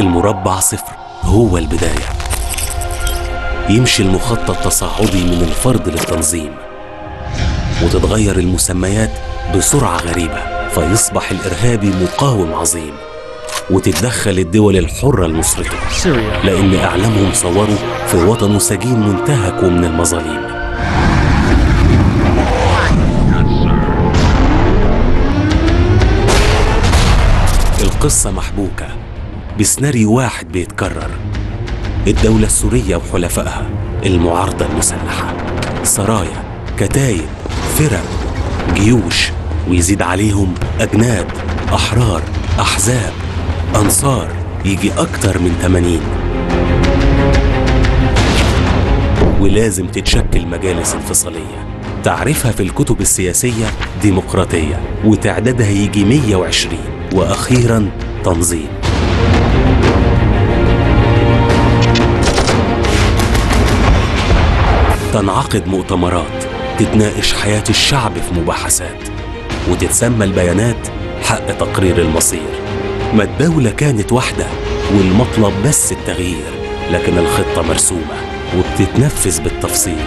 المربع صفر هو البداية يمشي المخطط تصاعدي من الفرد للتنظيم وتتغير المسميات بسرعة غريبة فيصبح الإرهابي مقاوم عظيم وتتدخل الدول الحرة المسرطة Syria. لأن إعلامهم صوروا في وطنه سجين منتهك ومن المظالم القصة محبوكة بسيناريو واحد بيتكرر الدولة السورية وحلفائها المعارضة المسلحة سرايا كتايب فرق جيوش ويزيد عليهم أجناد أحرار أحزاب أنصار يجي أكتر من 80 ولازم تتشكل مجالس انفصالية تعريفها في الكتب السياسية ديمقراطية وتعدادها يجي 120 وأخيرا تنظيم تنعقد مؤتمرات تتناقش حياة الشعب في مباحثات وتتسمى البيانات حق تقرير المصير ما الدولة كانت واحدة والمطلب بس التغيير لكن الخطة مرسومة وبتتنفذ بالتفصيل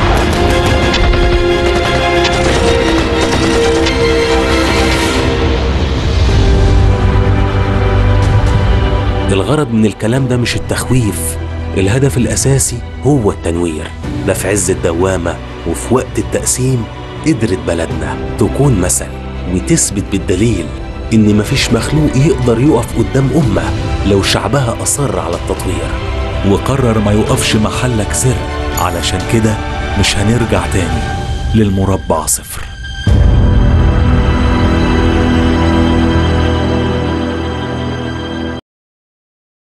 الغرض من الكلام ده مش التخويف الهدف الأساسي هو التنوير ده في عز الدوامة وفي وقت التقسيم قدرت بلدنا تكون مثل وتثبت بالدليل إن مفيش مخلوق يقدر يقف قدام أمة لو شعبها أصر على التطوير وقرر ما يقفش محلك سر علشان كده مش هنرجع تاني للمربع صفر